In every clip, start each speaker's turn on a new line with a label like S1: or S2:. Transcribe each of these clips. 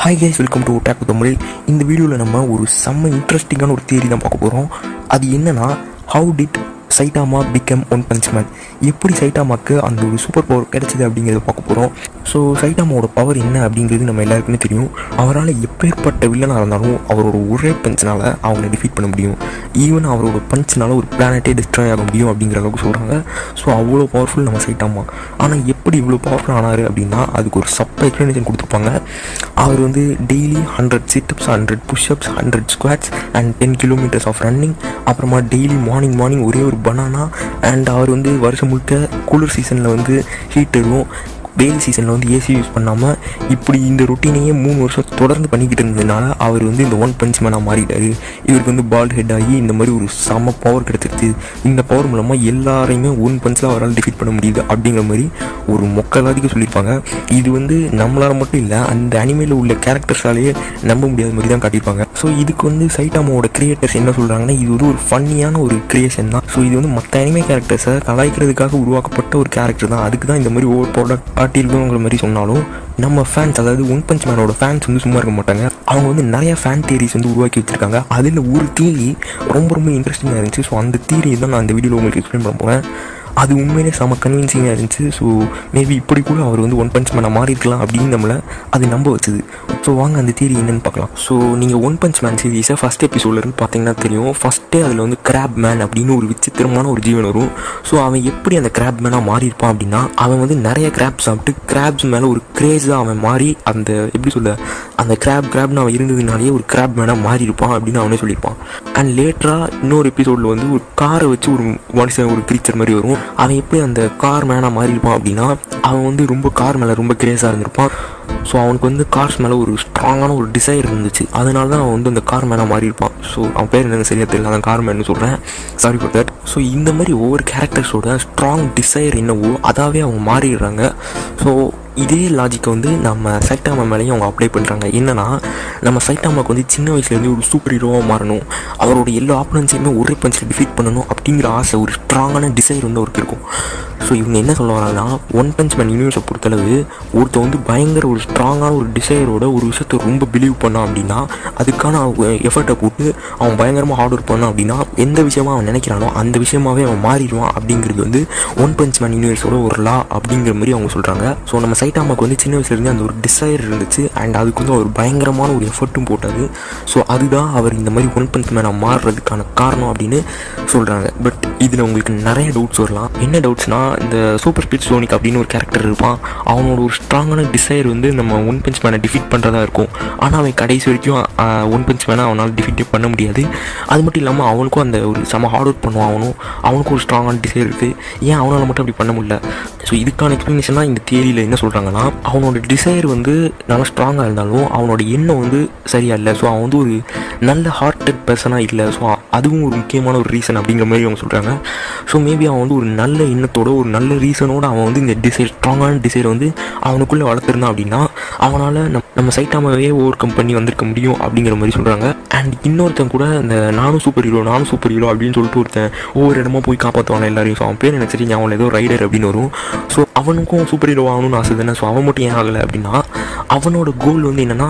S1: hi guys welcome to tech Tamil இந்த வீடியோவில் நம்ம ஒரு செம்ம இன்ட்ரெஸ்டிங்கான ஒரு தியரி தான் பார்க்க போகிறோம் அது என்னன்னா how did Saitama become one punch man எப்படி சைட்டாமாக்கு அந்த ஒரு சூப்பர் பவர் கிடைச்சது அப்படிங்கிறத பார்க்க போகிறோம் ஸோ சைட்டாமாவோட பவர் என்ன அப்படிங்கிறது நம்ம எல்லாருக்குமே தெரியும் அவரால் எப்பேற்பட்ட வில்லனாக இருந்தாலும் அவரோட ஒரே பஞ்ச்னால அவங்கள டிஃபீட் பண்ண முடியும் ஈவன் அவரோட பஞ்ச்னால ஒரு பிளானட்டே டிஸ்ட்ராய் ஆக முடியும் அப்படிங்கிற அளவுக்கு சொல்கிறாங்க ஸோ அவ்வளோ பவர்ஃபுல் நம்ம சைட்டாமா ஆனால் எப்படி இவ்வளோ பவர்ஃபுல் ஆனார் அப்படின்னா அதுக்கு ஒரு சப் எக்ஸ்ப்ளனேஷன் கொடுத்துருப்பாங்க அவர் வந்து daily hundred situps hundred pushups hundred squats and ten kilometres of running அப்புறமா டெய்லி மார்னிங் மார்னிங் ஒரே ஒரு பனானா அண்ட் அவர் வந்து வருஷம் முழுக்க குளிர் சீசனில் வந்து ஹீட் இருக்கும் வெயில் சீசனில் வந்து ஏசி யூஸ் பண்ணாமல் இப்படி இந்த ரொட்டீனையே மூணு வருஷம் தொடர்ந்து பண்ணிக்கிட்டு இருந்ததுனால அவர் வந்து இந்த ஒன் பஞ்ச் மேனாக மாறிட்டார் இவருக்கு வந்து பால் ஹெட் ஆகி இந்த மாதிரி ஒரு செம பவர் கிடச்சிருச்சு இந்த பவர் மூலமாக எல்லாரையுமே ஒன் பஞ்சில் அவரால் டிஃபீட் பண்ண முடியுது அப்படிங்கிற மாதிரி ஒரு மொக்கலாதிக்கு சொல்லியிருப்பாங்க இது வந்து நம்மளால் மட்டும் இல்லை அந்த அனிமேல உள்ள கேரக்டர்ஸாலேயே நம்ப முடியாத மாதிரி தான் காட்டியிருப்பாங்க ஸோ இதுக்கு வந்து சைட்டாமாவோட கிரியேட்டர்ஸ் என்ன சொல்கிறாங்கன்னா இது வந்து ஒரு ஃபன்னியான ஒரு கிரியேஷன் தான் ஸோ இது வந்து மற்ற அனிமே கேரக்டர்ஸை கலாய்க்கிறதுக்காக உருவாக்கப்பட்ட ஒரு கேரக்டர் தான் அதுக்கு தான் இந்த மாதிரி ஓவர் ப்ராடக்ட் காட்டியிருக்கோங்கிற மாதிரி சொன்னாலும் நம்ம ஃபேன்ஸ் அதாவது ஒன் பஞ்ச் மேனோட ஃபேன்ஸ் வந்து சும்மா இருக்க மாட்டாங்க அவங்க வந்து நிறைய ஃபேன் தியரிஸ் வந்து உருவாக்கி வச்சிருக்காங்க அதில் ஒரு தியரி ரொம்ப ரொம்ப இன்ட்ரெஸ்டிங்காக இருந்துச்சு ஸோ அந்த தியரி தான் நான் இந்த வீடியோவில் உங்களுக்கு எக்ஸ்பிளைன் பண்ண போகிறேன் அது உண்மையிலே செம கன்வின்சிங்காக இருந்துச்சு ஸோ மேபி இப்படி கூட அவர் வந்து ஒன் பஞ்ச் மேனை மாறி இருக்கலாம் அப்படின்னு நம்மளை அது நம்ப வச்சுது ஸோ வாங்க அந்த தியரி என்னன்னு பார்க்கலாம் ஸோ நீங்கள் ஒன் பஞ்ச் மேன் சீரீஸை ஃபஸ்ட் எபிசோட்லேருந்து பார்த்தீங்கன்னா தெரியும் ஃபஸ்ட்டே அதில் வந்து கிராப் மேன் அப்படின்னு ஒரு விசித்திரமான ஒரு ஜீவன் வரும் ஸோ அவன் எப்படி அந்த கிராப் மேனாக மாறி இருப்பான் அப்படின்னா அவன் வந்து நிறைய கிராப் சாப்பிட்டு கிராப்ஸ் மேலே ஒரு கிரேஸாக அவன் மாறி அந்த எப்படி சொல்ல அந்த கிராப் கிராப்னு அவன் இருந்ததுனாலேயே ஒரு கிராப் மேனாக மாறி இருப்பான் அப்படின்னு அவனே சொல்லியிருப்பான் அண்ட் லேட்டராக இன்னொரு எபிசோடில் வந்து ஒரு காரை வச்சு ஒரு மனுஷன் ஒரு கிரீச்சர் மாதிரி வரும் அவன் எப்படி அந்த கார் மேனாக மாறி இருப்பான் அப்படின்னா அவன் வந்து ரொம்ப கார் மேலே ரொம்ப கிரேஸாக இருந்திருப்பான் ஸோ அவனுக்கு வந்து கார்ஸ் மேலே ஒரு ஸ்ட்ராங்கான ஒரு டிசைர் இருந்துச்சு அதனால தான் அவன் வந்து அந்த கார் மேனாக மாறி இருப்பான் ஸோ அவன் பேர் என்னன்னு சரியாக தெரியல அந்த கார் மேனு சொல்கிறேன் சாரி ஃபார் தட் ஸோ இந்த மாதிரி ஒவ்வொரு கேரக்டர்ஸோட ஸ்ட்ராங் டிசைர் என்னவோ அதாவே அவங்க மாறிடுறாங்க ஸோ இதே லாஜிக்கை வந்து நம்ம சைட்டாமா மேலேயும் அவங்க அப்ளை பண்ணுறாங்க என்னன்னா நம்ம சைட்டாமாக்கு வந்து சின்ன வயசுலேருந்து ஒரு சூப்பர் ஹீரோவாக மாறணும் அவரோட எல்லா ஆப்பனன்ஸையுமே ஒரே பஞ்சில் டிஃபீட் பண்ணணும் அப்படிங்கிற ஆசை ஒரு ஸ்ட்ராங்கான டிசைர் வந்து அவருக்கு இருக்கும் ஸோ இவங்க என்ன சொல்ல வராங்கன்னா ஒன் பஞ்ச் மேன் யூனிவர்ஸை பொறுத்தளவு ஒருத்தர் வந்து பயங்கர ஒரு ஸ்ட்ராங்கான ஒரு டிசைரோட ஒரு விஷயத்தை ரொம்ப பிலீவ் பண்ணான் அப்படின்னா அதுக்கான எஃபர்ட்டை போட்டு அவன் பயங்கரமாக ஹார்ட் ஒர்க் பண்ணான் அப்படின்னா எந்த விஷயமா அவன் நினைக்கிறானோ அந்த விஷயமாவே அவன் மாறிடுவான் அப்படிங்கிறது வந்து ஒன் பஞ்ச் மேன் யூனிவர்ஸோட ஒரு லா அப்படிங்கிற மாதிரி அவங்க சொல்கிறாங்க ஸோ நம்ம சைட்டாமாக்கு வந்து சின்ன வயசுலேருந்து அந்த ஒரு டிசைர் இருந்துச்சு அண்ட் அதுக்கு வந்து அவர் பயங்கரமான ஒரு எஃபர்ட்டும் போட்டார் ஸோ அதுதான் அவர் இந்த மாதிரி ஒன் பஞ்ச் மேனாக மாறுறதுக்கான காரணம் அப்படின்னு சொல்கிறாங்க பட் இதில் உங்களுக்கு நிறைய டவுட்ஸ் வரலாம் என்ன டவுட்ஸ்னால் இந்த சூப்பர் ஸ்பீட் சோனிக் அப்படின்னு ஒரு கேரக்டர் இருப்பான் அவனோட ஒரு ஸ்ட்ராங்கான டிசைர் வந்து நம்ம ஒன் பஞ்ச் மேனை டிஃபீட் பண்ணுறதா இருக்கும் ஆனால் அவன் கடைசி வரைக்கும் ஒன் பஞ்ச் மேனை அவனால் டிஃபீட்டே பண்ண முடியாது அது மட்டும் இல்லாமல் அவனுக்கும் அந்த ஒரு செம ஹார்ட் ஒர்க் பண்ணுவான் அவனும் அவனுக்கும் ஒரு ஸ்ட்ராங்கான டிசைர் இருக்குது ஏன் அவனால் மட்டும் அப்படி பண்ண முடியல ஸோ இதுக்கான எக்ஸ்ப்ளனேஷனாக இந்த தியரியில் என்ன சொல்கிறாங்கன்னா அவனோட டிசைர் வந்து நல்லா ஸ்ட்ராங்காக இருந்தாலும் அவனோட எண்ணம் வந்து சரியா இல்லை ஸோ அவன் வந்து ஒரு நல்ல ஹார்ட்டட் பர்சனாக இல்லை ஸோ அதுவும் ஒரு முக்கியமான ஒரு ரீசன் அப்படிங்கிற மாதிரி அவங்க சொல்கிறாங்க ஸோ மேபி அவன் வந்து ஒரு நல்ல எண்ணத்தோட ஒரு நல்ல ரீசனோட அவன் வந்து இந்த டிசைர் ஸ்ட்ராங்கான டிசைர் வந்து அவனுக்குள்ளே வளர்த்துருந்தான் அப்படின்னா அவனால் நம் நம்ம சைட்டாமாவே ஓவர் கம் பண்ணி வந்திருக்க முடியும் அப்படிங்கிற மாதிரி சொல்கிறாங்க அண்ட் இன்னொருத்தன் கூட இந்த நானும் சூப்பர் ஹீரோ நானும் சூப்பர் ஹீரோ அப்படின்னு சொல்லிட்டு ஒருத்தன் ஒவ்வொரு இடமா போய் காப்பாற்றுவான் எல்லாரையும் ஸோ அவன் பேர் எனக்கு சரி அவன் ஏதோ ரைடர் அப்படின்னு வரும் ஸோ அவனுக்கும் சூப்பர் ஹீரோ ஆகணும்னு ஆசை தானே ஸோ அவன் மட்டும் ஏன் ஆகலை அப்படின்னா அவனோட கோல் வந்து என்னென்னா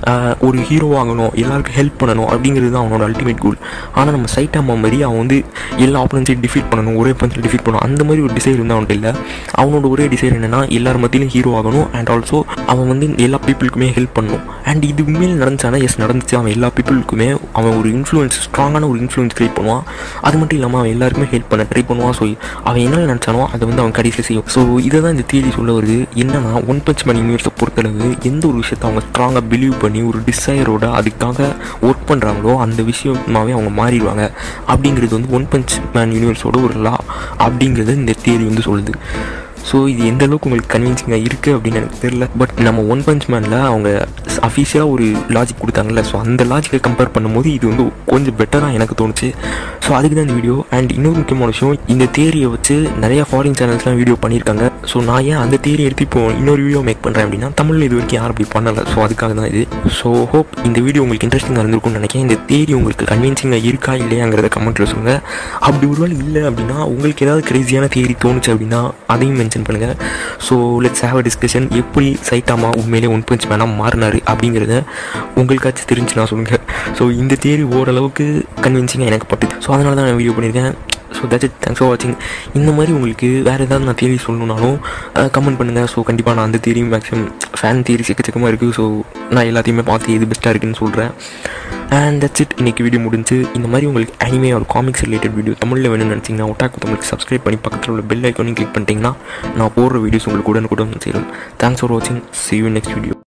S1: ஒரு ஹீரோ ஆகணும் எல்லாருக்கும் ஹெல்ப் பண்ணணும் அப்படிங்கிறது தான் அவனோட அல்டிமேட் கோல் ஆனால் நம்ம சைட்டாமா மாதிரி அவன் வந்து எல்லா ஆப்பனன்ஸையும் டிஃபீட் பண்ணணும் ஒரே பஞ்சில் டிஃபீட் பண்ணணும் அந்த மாதிரி ஒரு டிசைர் வந்து அவன்கிட்ட இல்லை அவனோட ஒரே டிசைர் என்னென்னா எல்லார் மத்தியிலும் ஹீரோ ஆகணும் அண்ட் ஆல்சோ அவன் வந்து எல்லா பீப்புளுக்குமே ஹெல்ப் பண்ணணும் அண்ட் இது உண்மையில் நடந்துச்சானா எஸ் நடந்துச்சு அவன் எல்லா பீப்புளுக்குமே அவன் ஒரு இன்ஃப்ளூயன்ஸ் ஸ்ட்ராங்கான ஒரு இன்ஃப்ளூயன்ஸ் க்ரியேட் பண்ணுவான் அது மட்டும் இல்லாமல் அவன் எல்லாருக்குமே ஹெல்ப் பண்ண ட்ரை பண்ணுவான் ஸோ அவன் என்ன நினச்சானோ அதை வந்து அவன் கடைசியில் செய்யும் ஸோ இதை தான் இந்த தியரி சொல்ல வருது என்னன்னா ஒன் பஞ்ச் மேன் யூனிவர்ஸை பொறுத்தளவு எந்த ஒரு விஷயத்தை அவங்க ஸ்ட்ராங்காக பிலீவ் பண்ணி ஒரு டிசைரோட அதுக்காக ஒர்க் பண்ணுறாங்களோ அந்த விஷயமாவே அவங்க மாறிடுவாங்க அப்படிங்கிறது வந்து ஒன் பஞ்ச் மேன் யூனிவர்ஸோட ஒரு லா அப்படிங்கிறது இந்த தியரி வந்து சொல்லுது ஸோ இது எந்த அளவுக்கு உங்களுக்கு கன்வின்சிங்காக இருக்குது அப்படின்னு எனக்கு தெரியல பட் நம்ம ஒன் பஞ்ச் மேனில் அவங்க அஃபீஷியலாக ஒரு லாஜிக் கொடுத்தாங்கல்ல ஸோ அந்த லாஜிக்கை கம்பேர் பண்ணும்போது இது வந்து கொஞ்சம் பெட்டராக எனக்கு தோணுச்சு ஸோ அதுக்கு தான் இந்த வீடியோ அண்ட் இன்னொரு முக்கியமான விஷயம் இந்த தேரியை வச்சு நிறையா ஃபாரின் சேனல்ஸ்லாம் வீடியோ பண்ணியிருக்காங்க ஸோ நான் ஏன் அந்த தேரி எடுத்து இப்போ இன்னொரு வீடியோ மேக் பண்ணுறேன் அப்படின்னா தமிழில் இது வரைக்கும் யாரும் அப்படி பண்ணலை ஸோ அதுக்காக தான் இது ஸோ ஹோப் இந்த வீடியோ உங்களுக்கு இன்ட்ரெஸ்டிங்காக இருந்திருக்கும்னு நினைக்கிறேன் இந்த தேரி உங்களுக்கு கன்வின்சிங்காக இருக்கா இல்லையாங்கிறத கமெண்ட்டில் சொல்லுங்கள் அப்படி ஒருவேளை இல்லை அப்படின்னா உங்களுக்கு ஏதாவது கிரேசியான தேரி தோணுச்சு அப்படின்னா அதையும் மென்ஷன் மென்ஷன் பண்ணுங்கள் so let's have a discussion எப்படி சைட்டாமா உண்மையிலே ஒன் பஞ்ச் மேனாக மாறினார் அப்படிங்கிறத உங்களுக்காச்சும் தெரிஞ்சுன்னா சொல்லுங்கள் ஸோ இந்த தேரி ஓரளவுக்கு கன்வின்சிங்காக எனக்கு பட்டுது ஸோ அதனால தான் நான் வீடியோ பண்ணியிருக்கேன் so that's it thanks for வாட்சிங் இந்த மாதிரி உங்களுக்கு வேறு ஏதாவது நான் தேரி சொல்லணுன்னாலும் கமெண்ட் பண்ணுங்கள் ஸோ கண்டிப்பாக நான் அந்த தேரி மேக்ஸிமம் ஃபேன் தேரி எக்கச்சக்கமாக இருக்குது ஸோ நான் எல்லாத்தையுமே பார்த்து எது பெஸ்ட்டாக இருக்குன்னு சொல்கிறேன் அண்ட் தட்ஸ் இட் இன்றைக்கி வீடியோ முடிஞ்சு இந்த மாதிரி உங்களுக்கு அனிமே ஒரு காமிக்ஸ் ரிலேட்டட் வீடியோ தமிழில் வேணும்னு நினச்சிங்கன்னா ஒட்டாக்கு தமிழுக்கு சப்ஸ்கிரைப் பண்ணி பக்கத்தில் உள்ள பெல் ஐக்கானையும் கிளிக் பண்ணிட்டீங்கன்னா நான் போடுற வீடியோஸ் உங்களுக்கு உடனுக்குடன் சேரும் தேங்க்ஸ் ஃபார் வாட்சிங் see you next வீடியோ